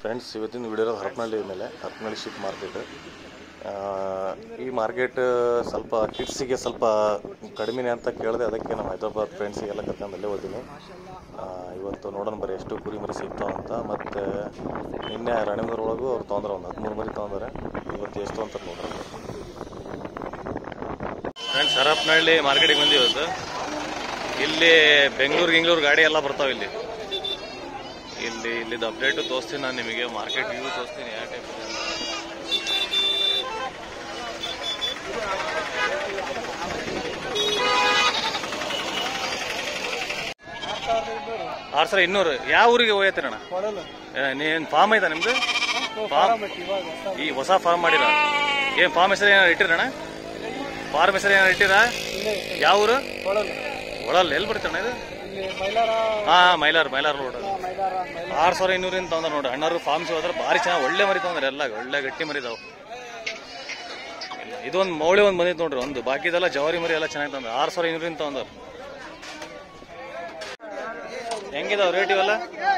Friends ಇವತ್ತಿನ video Harapanahalli ಮೇಲೆ Harapanahalli sheep market ಈ ಮಾರ್ಕೆಟ್ ಸ್ವಲ್ಪ ಕಿಡ್ಸಿಗೆ ಸ್ವಲ್ಪ ಕಡಿಮೆನೆ ಅಂತ ಕೇಳಿದೆ ಅದಕ್ಕೆ ನಮ್ಮ ಹೈದರಾಬಾದ್ ಫ್ರೆಂಡ್ಸಿಗೆಲ್ಲ ಕರ್ಕೊಂಡು ಅಲ್ಲೇ ಹೋದ್ದೀನಿ ಆ, ಇವತ್ತು ನೋಡೋಣ ಬರೀ ಎಷ್ಟು ಕುರಿ ಮರಿ ಸಿಗ್ತಾವ ಅಂತ ಮತ್ತು ನಿನ್ನೆ ರಾಣಿಮೂರು ಒಳಗೂ ಅವ್ರು ತೊಗೊಂಡ್ರೆ ಒಂದು ಹದಿಮೂರು ಮರಿ ತೊಗೊಂಡ್ರೆ ಇವತ್ತು ಎಷ್ಟು ಅಂತ ನೋಡೋಣ ಫ್ರೆಂಡ್ಸ್ ಹರಪನಹಳ್ಳಿ ಮಾರ್ಕೆಟಿಗೆ ಬಂದು ಇವತ್ತು ಇಲ್ಲಿ ಬೆಂಗಳೂರು ಗಿಂಗ್ಳೂರು ಗಾಡಿ ಎಲ್ಲ ಬರ್ತಾವೆ ಇಲ್ಲಿ ಇಲ್ಲಿ ಇಲ್ಲಿದ್ದು ಅಪ್ಡೇಟ್ ತೋರಿಸ್ತೀನಿ ನಾನು ನಿಮಗೆ ಮಾರ್ಕೆಟ್ ವ್ಯೂ ತೋರಿಸ್ತೀನಿ ಯಾವ ಟೈಪ್ ಇದೆ ಅಂತ. ಆರು ಸಾವಿರ ಇನ್ನೂರು ಯಾವ ಊರಿಗೆ ಹೋಯ್ತೀರಣ್ಣ ನೀನು ಫಾರ್ಮ್ ಐತಾ ನಿಮ್ದು ಫಾರ್ಮ್ ಈ ಹೊಸ ಫಾರ್ಮ್ ಮಾಡಿರ ಏನ್ ಫಾರ್ಮ್ ಹೆಸರು ಏನಾರು ಇಟ್ಟಿರಣ್ಣ ಫಾರ್ಮ್ ಹೆಸರು ಏನಾರು ಇಟ್ಟಿರ ಯಾವ ಊರು ಒಳಲ್ಲ ಎಲ್ಲಿ ಬರ್ತೀರಣ್ಣ ಇದು ಹಾ ಮೈಲಾರ್ ಮೈಲಾರ್ ರೋಡ್ ಆರು ಸಾವಿರ ಇನ್ನೂರಿಂದ ತೊಗೊಂಡ್ರೆ ನೋಡಿ ಅಣ್ಣರು ಫಾರ್ಮ್ಸ್ ಹೋದ್ರೆ ಭಾರಿ ಚೆನ್ನಾಗಿ ಒಳ್ಳೆ ಮರಿ ತೊಗೊಂಡ್ರೆ ಎಲ್ಲ ಒಳ್ಳೆ ಗಟ್ಟಿ ಮರಿದಾವು ಇದೊಂದು ಮೌಳಿ ಒಂದು ಬಂದಿತ್ತು ನೋಡ್ರಿ ಒಂದು ಬಾಕಿದೆಲ್ಲ ಜವಾರಿ ಮರಿ ಎಲ್ಲ ಚೆನ್ನಾಗಿ ತಂದ್ರೆ ಆರು ಸಾವಿರ ಇನ್ನೂರಿಂದ ತೊಗೊಂಡ್ರು ಹೆಂಗಿದಾವ ರೇಟ್ ಇವೆಲ್ಲ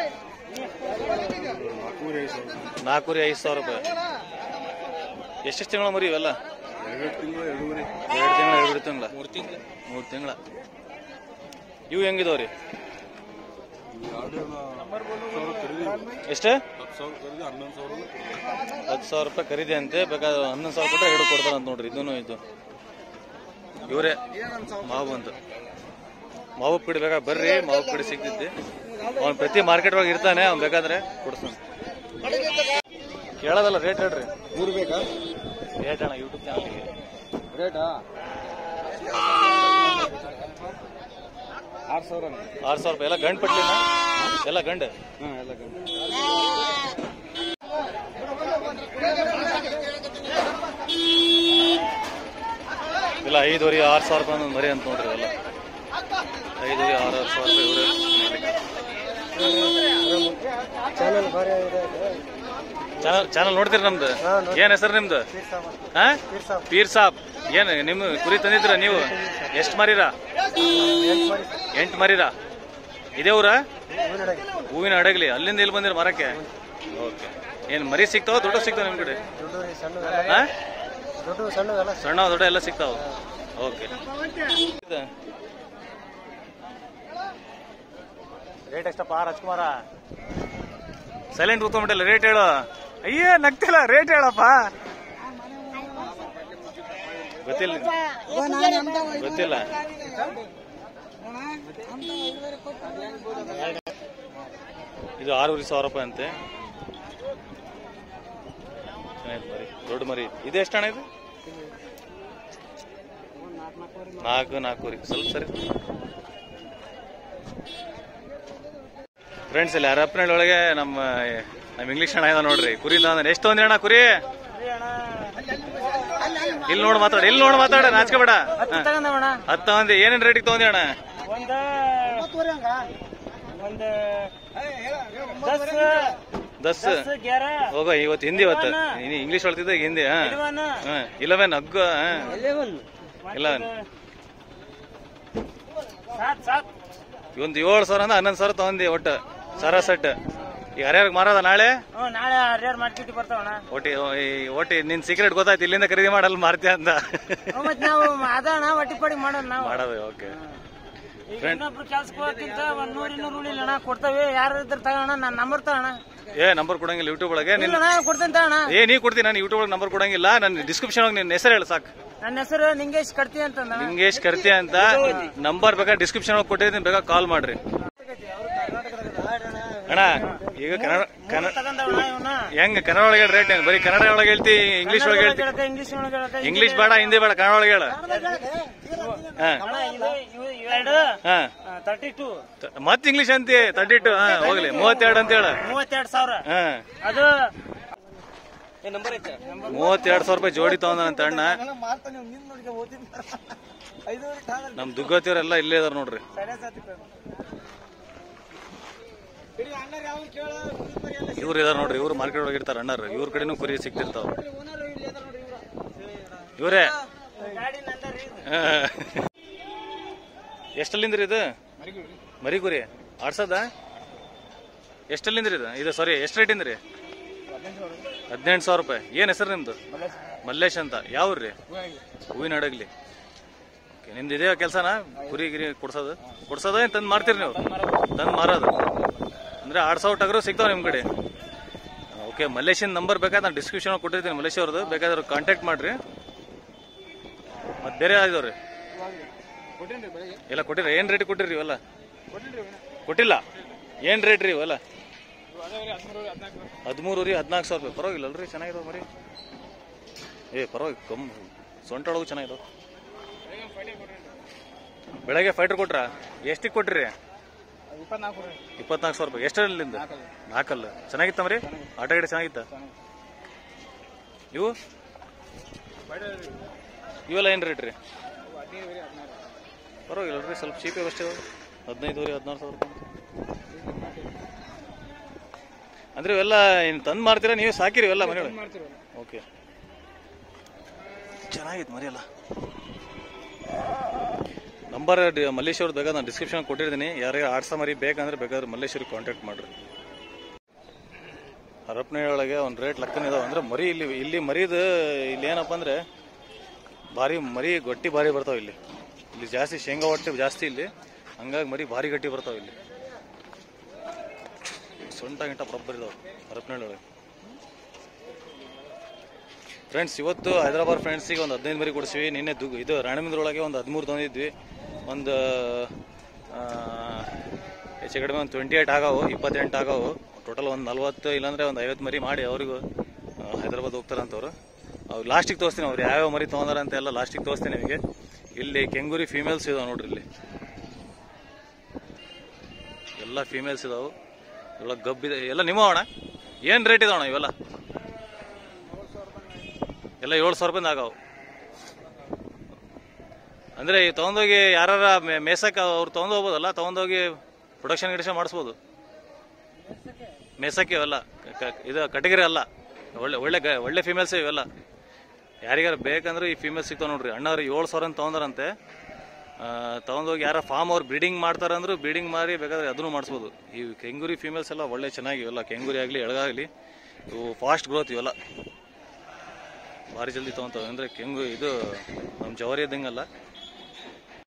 ನಾಲ್ಕೂರಿ ಐದು ಸಾವಿರ ರೂಪಾಯಿ ಎಷ್ಟೆಷ್ಟು ತಿಂಗಳ ಮರಿ ಇವೆಲ್ಲ ಎರಡು ತಿಂಗಳು ಎರಡು ತಿಂಗಳ ಮೂರು ತಿಂಗಳ ಮೂರು ತಿಂಗಳ ಇವು ಹೆಂಗಿದಾವ್ರಿ ಎಷ್ಟು ಹತ್ತು ಸಾವಿರ ರೂಪಾಯಿ ಖರೀದಿ ಅಂತೆ ಬೇಕಾದ್ರೆ ಹನ್ನೊಂದು ಸಾವಿರ ಕೊಟ್ಟರೆ ಎರಡು ಕೊಡ್ತಾರ ಅಂತ ನೋಡ್ರಿ ಇದೂ ಇದು ಇವರೇ ಮಾವು ಅಂತ ಮಾವು ಪಿಡಿ ಬೇಕಾ ಬರ್ರಿ ಮಾವು ಪಿಡಿ ಸಿಗ್ತೈತಿ ಅವ್ನು ಪ್ರತಿ ಮಾರ್ಕೆಟ್ ಒಳಗೆ ಇರ್ತಾನೆ ಅವ್ನು ಬೇಕಾದ್ರೆ ಕೊಡ್ತಾನೆ ಕೇಳೋದಲ್ಲ ರೇಟ್ ಹೇಳ್ರಿ ಮೂರು ಬೇಕಾ ರೇಟ್ ಅಣ್ಣ ಯೂಟ್ಯೂಬ್ ಚಾನಲ್ಗೆ ರೇಟಾ ಆರು ಸಾವಿರ ಆರು ಸಾವಿರ ರೂಪಾಯಿ ಎಲ್ಲ ಗಂಡು ಪಟ್ಲಿನ ಎಲ್ಲ ಗಂಡು ಹಾಂ ಎಲ್ಲ ಗಂಟು ಇಲ್ಲ ಐದುವರೆ ಆರು ಸಾವಿರ ರೂಪಾಯಿ ಒಂದು ಮರಿ ಅಂತ ನೋಡ್ರಿ ಎಲ್ಲ ಐದುವರೆ ಆರು ಆರು ಸಾವಿರ ರೂಪಾಯಿ ಇವ್ರೆ ಚಾನಲ್ ಭಾರಿ ಇದೆ ಚಾನಲ್ ಚಾನಲ್ ನೋಡ್ತೀರಿ ನಮ್ದು ಏನ್ ಹೆಸರು ನಿಮ್ದು ಹಾ ಪೀರ್ ಸಾಬ್ ಏನ್ ನಿಮ್ ಕುರಿ ತಂದಿದ್ರ ನೀವು ಎಷ್ಟ್ ಮರಿರ ಎಂಟು ಮರಿರ ಇದೇ ಊರ ಹೂವಿನ ಹಡಗ್ಲಿ ಅಲ್ಲಿಂದ ಇಲ್ಲಿ ಬಂದಿರ ಮರಕ್ಕೆ ಓಕೆ ಏನ್ ಮರಿ ಸಿಗ್ತಾವ ದೊಡ್ಡ ಸಿಗ್ತಾವ ನಿಮ್ ಕಡೆ ಹಾ ದೊಡ್ಡ ಸಣ್ಣದಲ್ಲ ಸಣ್ಣ ದೊಡ್ಡ ಎಲ್ಲ ಸಿಗ್ತಾವ ಓಕೆ ರೇಟ್ ಎಷ್ಟಪ್ಪ ರಾಜ್ಕುಮಾರ ಸೈಲೆಂಟ್ ಕೂತ್ಕೊಂಡ್ಬಿಟ್ಟಲ್ಲ ರೇಟ್ ಹೇಳು ಅಯ್ಯೇ ನಗ್ತಿಲ್ಲ ರೇಟ್ ಹೇಳಪ್ಪ ಗೊತ್ತಿಲ್ಲ ಗೊತ್ತಿಲ್ಲ ಇದು ಆರೂವರೆ ಸಾವಿರ ರೂಪಾಯಿ ಅಂತೆ ಚೆನ್ನಾಗಿದೆ ಮರಿ ದೊಡ್ಡ ಮರಿ ಇದು ಎಷ್ಟು ಹಣ ಇದು ನಾಲ್ಕು ನಾಲ್ಕೂರಿ ಸ್ವಲ್ಪ ಸರಿ ಫ್ರೆಂಡ್ಸ್ ಇಲ್ಲಿ ಹರಪನಹಳ್ಳಿ ಒಳಗೆ ನಮ್ಮ ನಮ್ಮ ಇಂಗ್ಲೀಷ್ ಅಣ್ಣ ಇದ ನೋಡ್ರಿ ಕುರಿ ಅಂದ್ರೆ ಎಷ್ಟು ತೊಂದ್ರಿ ಅಣ್ಣ ಕುರಿ ಇಲ್ಲಿ ನೋಡಿ ಮಾತಾಡ ಇಲ್ಲಿ ನೋಡಿ ಮಾತಾಡ ನಾಚ್ಕೋಬೇಡ ತಗೊಂಡವಣ ಹತ್ತ ಮಂದಿ ಏನೇನ್ ರೇಟಿಗೆ ತೊಗೊಂಡಿ ಅಣ್ಣ ಒಂದ ಒಂದು ದಸ್ ದಸ್ ಗ್ಯಾರ ಹೋಗೋ ಇವತ್ತು ಹಿಂದಿ ಇವತ್ತು ನೀನು ಇಂಗ್ಲೀಷ್ ಹೊಳ್ತಿದ್ದ ಈಗ ಹಿಂದಿ ಹಾ ಹಾ ಇಲೆವೆನ್ ಹಗ್ಗ ಹಾ ಇಲೆವೆನ್ ಸಾತ್ ಸಾತ್ ಒಂದು ಏಳು ಸಾವಿರ ಅಂದ್ರೆ ಹನ್ನೊಂದು ಸಾವಿರ ತಗೊಂಡಿ ಒಟ್ಟು ಸರ ಸೆಟ್ ಈಗ ಹರ್ಯಾರಿಗೆ ಮಾರೋದ ನಾಳೆ ಹ್ಞೂ ನಾಳೆ ಹರಿಯಾರ್ ಮಾರ್ಕೆಟ್ ಬರ್ತಾವಣ ಒಟ್ಟಿ ಈ ಒಟ್ಟಿ ನಿನ್ ಸೀಕ್ರೆಟ್ ಗೊತ್ತಾಯ್ತು ಇಲ್ಲಿಂದ ಖರೀದಿ ಮಾಡಲ್ಲ ಮಾರ್ತೀಯ ಅಂತ ಮತ್ ನಾವು ಅದಣ ಒಟ್ಟಿ ಪಡಿ ಮಾಡೋಣ ನಾವು ಮಾಡೋದು ಓಕೆ ಈಗ ಇನ್ನೊಬ್ರು ಕೆಲ್ಸಕ್ಕೆ ಹೋಗ್ತಿಂತ ಒಂದ್ ನೂರ್ ಇನ್ನೂರು ಉಳಿಲ್ಲ ಅಣ್ಣ ಕೊಡ್ತೇವೆ ಯಾರು ಇದ್ರ ತಗೋಣ ನಾನು ನಂಬರ್ ತಗೋಣ ಏ ನಂಬರ್ ಕೊಡಂಗಿಲ್ಲ ಯೂಟ್ಯೂಬ್ ಒಳಗೆ ನಿನ್ ಇಲ್ಲ ಅಣ್ಣ ಕೊಡ್ತೇನೆ ತಗೋಣ ಏ ನೀ ಕೊಡ್ತೀನಿ ನಾನು ಯೂಟ್ಯೂಬ್ ಒಳಗೆ ನಂಬರ್ ಕೊಡಂಗಿಲ್ಲ ನನ್ನ ಡಿಸ್ಕ್ರಿಪ್ಷನ್ ಒಳಗೆ ನಿನ್ನ ಹೆಸರು ಹೇಳು ಸಾಕು ನನ್ನ ಹೆಸರು ನಿಂಗೇಶ್ ಕಡ್ತಿ ಅಂತಂದ ನಿಂಗೇಶ್ ಕರ್ತಿ ಅಂತ ನಂಬರ್ ಬೇಕಾ ಡಿಸ್ಕ್ರಿಪ್ಷನ್ ಒಳಗೆ ಕೊಟ್ಟಿದ್ದೀನಿ ಬೇಕಾ ಕಾಲ್ ಮಾಡ್ರಿ ಅಣ್ಣ ಈಗ ಕನ್ನಡ ಕನ್ನಡ ತಗೊಂಡವಣ ಇವನ ಹೆಂಗ್ ಕನ್ನಡ ಒಳಗೆ ರೇಟ್ ಏನು ಬರೀ ಕನ್ನಡ ಒಳಗೆ ಹೇಳ್ತಿ ಇಂಗ್ಲೀಷ್ ಒಳಗೆ ಹೇಳ್ತಿ ಇಂಗ್ಲೀಷ್ ಒಳಗೆ ಹೇಳಕ ಇಂಗ್ಲೀಷ್ ಬೇಡ ಹಿಂದಿ ಬೇಡ ಕನ್ನಡ ಒಳಗೆ ಹೇಳ ಹಾ ಅಣ್ಣ ಇದು ಇವು ಇವೆರಡು ಹಾ ತರ್ಟಿ ಟು ಮತ್ ಇಂಗ್ಲೀಷ್ ಅಂತಿ ತರ್ಟಿ ಟು ಹಾ ಹೋಗ್ಲಿ ಮೂವತ್ತೆರಡು ಅಂತ ಹೇಳ ಮೂವತ್ತೆರಡು ಸಾವಿರ ಹಾ ಅದು ನಂಬರ್ ಐತೆ ಮೂವತ್ತೆರಡು ಸಾವಿರ ರೂಪಾಯಿ ಜೋಡಿ ತಗೊಂಡಂತ ಅಣ್ಣ ನಮ್ ದುಗ್ಗತಿಯವರೆಲ್ಲ ಇಲ್ಲೇ ಇದಾರ ನೋಡ್ರಿ ಇವ್ರು ಇದಾರ ನೋಡ್ರಿ ಇವ್ರು ಮಾರ್ಕೆಟ್ ಒಳಗೆ ಇರ್ತಾರ ಅಣ್ಣಾರು ಇವ್ರ ಕಡೆನೂ ಕುರಿ ಸಿಗ್ತಿರ್ತಾವ ಇವ್ರೇ ಗಾಡಿ ನಂದರಿ ಎಷ್ಟಲ್ಲಿಂದ್ರಿ ಇದು ಮರಿಗುರಿ ಆಡ್ಸದ ಎಷ್ಟಲ್ಲಿಂದ್ರಿ ಇದು ಇದು ಸಾರಿ ಎಷ್ಟು ರೇಟಿಂದ್ರಿ ಹದಿನೆಂಟು ಸಾವಿರ ರೂಪಾಯಿ ಏನು ಹೆಸರು ನಿಮ್ದು ಮಲ್ಲೇಶ್ ಅಂತ ಯಾವ ರೀ ಹೂವಿನ ಹಡಗ್ಲಿ ಓಕೆ ನಿಮ್ದು ಇದೆಯಾ ಕೆಲಸನ ಕುರಿ ಗಿರಿ ಕೊಡ್ಸೋದು ಕೊಡ್ಸೋದು ಏನು ತಂದು ಮಾಡ್ತೀರಿ ನೀವು ತಂದು ಮಾರೋದು ಅಂದರೆ ಆರು ಸಾವಿರ ಟಗರು ಸಿಗ್ತಾವೆ ನಿಮ್ಮ ಕಡೆ ಓಕೆ ಮಲ್ಲೇಶಿನ ನಂಬರ್ ಬೇಕಾದ್ರೆ ನಾನು ಡಿಸ್ಕ್ರಿಪ್ಷನ್ ಕೊಟ್ಟಿರ್ತೀನಿ ಮಲ್ಲೇಶ್ ಅವ್ರದ್ದು ಬೇಕಾದ್ರೆ ಕಾಂಟ್ಯಾಕ್ಟ್ ಮಾಡಿರಿ ಮತ್ತು ಬೇರೆ ಯಾವ್ದು ರೀ ಎಲ್ಲ ಕೊಟ್ಟಿರಿ ಏನು ರೇಟ್ ಕೊಟ್ಟಿರಿ ಇವೆಲ್ಲ ಕೊಟ್ಟಿಲ್ಲ ಏನು ರೇಟ್ ರೀ ಇವೆಲ್ಲ ಹದಿಮೂರು ರೀ ಹದಿನಾಲ್ಕು ಸಾವಿರ ರೂಪಾಯಿ ಪರವಾಗಿಲ್ಲ ಅಲ್ರಿ ಚೆನ್ನಾಗಿದಾವೆ ಮರಿ ಏ ಪರವಾಗಿ ಕಮ್ಮಿ ಸೊಂಟ ಒಳಗೂ ಚೆನ್ನಾಗಿದಾವೆ ಬೆಳಗ್ಗೆ ಫೈಟರ್ ಕೊಟ್ರಾ ಎಷ್ಟಿಗೆ ಕೊಟ್ರಿ ಇಪ್ಪತ್ನಾಲ್ಕು ಸಾವಿರ ರೂಪಾಯಿ ಎಷ್ಟರಲ್ಲಿಂದ ನಾಲ್ಕಲ್ಲ ಚೆನ್ನಾಗಿತ್ತಮ್ರಿ ಆಟ ಗಿಡ ಚೆನ್ನಾಗಿತ್ತ ಇವು ಇವೆಲ್ಲ ಏನು ರೇಟ್ ರೀ ಪರವಾಗಿಲ್ಲ ರೀ ಸ್ವಲ್ಪ ಚೀಪೇ ಅಷ್ಟೇ ಹದಿನೈದುವರೆ ಹದಿನಾರು ಸಾವಿರ ರೂಪಾಯಿ ಅಂದ್ರೆ ಇವೆಲ್ಲ ಏನು ತಂದು ಮಾಡ್ತೀರಾ ನೀವು ಸಾಕಿರಿ ಇವೆಲ್ಲ ಮನೆಯೊಳಗೆ ಓಕೆ ಚೆನ್ನಾಗಿತ್ತು ಮರಿಯಲ್ಲ ನಂಬರ್ ಮಲ್ಲೇಶ್ವರದ ಬೇಕಾದ್ರೆ ನಾನು ಡಿಸ್ಕ್ರಿಪ್ಷನ್ ಕೊಟ್ಟಿರ್ತೀನಿ ಯಾರಿಗೆ ಆಡ್ಸ ಮರಿ ಬೇಕಂದ್ರೆ ಬೇಕಾದ್ರೆ ಮಲ್ಲೇಶ್ವರಿಗೆ ಕಾಂಟ್ಯಾಕ್ಟ್ ಮಾಡ್ರಿ ಹರಪನೆ ಒಳಗೆ ಒಂದು ರೇಟ್ ಲಕ್ಕನ ಇದಾವೆ ಅಂದ್ರೆ ಮರಿ ಇಲ್ಲಿ ಇಲ್ಲಿ ಮರಿದು ಇಲ್ಲಿ ಏನಪ್ಪ ಅಂದ್ರೆ ಭಾರಿ ಮರಿ ಗಟ್ಟಿ ಭಾರಿ ಬರ್ತಾವೆ ಇಲ್ಲಿ ಇಲ್ಲಿ ಜಾಸ್ತಿ ಶೇಂಗಾ ಹೊಟ್ಟೆ ಜಾಸ್ತಿ ಇಲ್ಲಿ ಹಂಗಾಗಿ ಮರಿ ಭಾರಿ ಗಟ್ಟಿ ಬರ್ತಾವೆ ಇಲ್ಲಿ ಸೊಂಟ ಗಿಂಟ ಬರೋಬ್ಬರ್ ಇದಾವೆ ಹರಪನಹಳ್ಳಿ ಒಳಗೆ ಫ್ರೆಂಡ್ಸ್ ಇವತ್ತು ಹೈದರಾಬಾದ್ ಫ್ರೆಂಡ್ಸಿಗೆ ಒಂದು ಹದಿನೈದು ಮರಿ ಕೊಡಿಸಿವಿ ನಿನ್ನೆ ದು ಇದು ರಾಣಿಮಂದ್ರೊಳಗೆ ಒಂದು ಹದಿಮೂರು ತಂದಿದ್ವಿ ಒಂದು ಆ, ಹೆಚ್ಚು ಕಡಿಮೆ ಒಂದು ಟ್ವೆಂಟಿ ಏಯ್ಟ್ ಆಗವು ಇಪ್ಪತ್ತೆಂಟು ಆಗವು ಟೋಟಲ್ ಒಂದು ನಲ್ವತ್ತು ಇಲ್ಲಾಂದ್ರೆ ಒಂದು ಐವತ್ತು ಮರಿ ಮಾಡಿ ಅವರಿಗೂ ಹೈದರಾಬಾದ್ ಹೋಗ್ತಾರಂತವ್ರು ಅವ್ರು ಲಾಸ್ಟಿಗೆ ತೋರಿಸ್ತೀನಿ ಅವ್ರು ಯಾವ್ಯಾವ ಮರಿ ತೊಗೊಂಡಾರ ಅಂತ ಎಲ್ಲ ಲಾಸ್ಟಿಗೆ ತೋರಿಸ್ತೀನಿ ನಿಮಗೆ ಇಲ್ಲಿ ಕೆಂಗೂರಿ ಫೀಮೇಲ್ಸ್ ಇದಾವೆ ನೋಡ್ರಿ ಇಲ್ಲಿ ಎಲ್ಲ ಫೀಮೇಲ್ಸ್ ಇದಾವೆ ಇವೆಲ್ಲ ಗಬ್ಬಿದೆ ಎಲ್ಲ ನಿಮ್ಮ ಅಣ್ಣ ಏನು ರೇಟ್ ಇದಾವಣ್ಣ ಇವೆಲ್ಲ ಎಲ್ಲ ಏಳು ಸಾವಿರ ರೂಪಾಯಿಂದ ಆಗವು ಅಂದ್ರೆ ಈ ತಗೊಂಡೋಗಿ ಯಾರ ಮೇಸಕ್ಕೆ ಅವ್ರು ತಗೊಂಡ್ ಹೋಗ್ಬೋದಲ್ಲ ತಗೊಂಡೋಗಿ ಪ್ರೊಡಕ್ಷನ್ ಗಿಡಕ್ಷನ್ ಮಾಡಿಸ್ಬೋದು ಮೇಸಕ್ಕೆ ಇವೆಲ್ಲ ಕ- ಕ- ಇದು ಕಟಗಿರಿ ಅಲ್ಲ ಒಳ್ಳೆ ಒಳ್ಳೆ ಗ- ಒಳ್ಳೆ ಫೀಮೇಲ್ಸ್ ಇವೆಲ್ಲ ಯಾರಿಗಾರ ಬೇಕಂದ್ರೆ ಈ ಫೀಮೇಲ್ ಸಿಗ್ತಾವ ನೋಡ್ರಿ ಅಣ್ಣವ್ರು ಏಳು ಸಾವಿರ ಅಂತ ತಗೊಂಡಾರಂತೆ ಆ, ತಗೊಂಡೋಗಿ ಯಾರ ಫಾರ್ಮ್ ಅವ್ರು ಬ್ರೀಡಿಂಗ್ ಮಾಡ್ತಾರಂದ್ರು ಬ್ರೀಡಿಂಗ್ ಮಾಡಿ ಬೇಕಾದ್ರೆ ಅದನ್ನು ಮಾಡಿಸ್ಬೋದು ಈ ಕೆಂಗುರಿ ಫೀಮೇಲ್ಸ್ ಎಲ್ಲ ಒಳ್ಳೆ ಚೆನ್ನಾಗಿ ಇವೆಲ್ಲ ಕೆಂಗುರಿ ಆಗಲಿ ಎಳಗಾಗಲಿ ಇವು ಫಾಸ್ಟ್ ಗ್ರೋತ್ ಇವೆಲ್ಲ ಭಾರಿ ಜಲ್ದಿ ತೊಗೊಂತಾವೆ ಅಂದರೆ ಕೆಂಗು ಇದು ನಮ್ಮ ಜವಾರಿ ಇದ್ದಂಗಲ್ಲ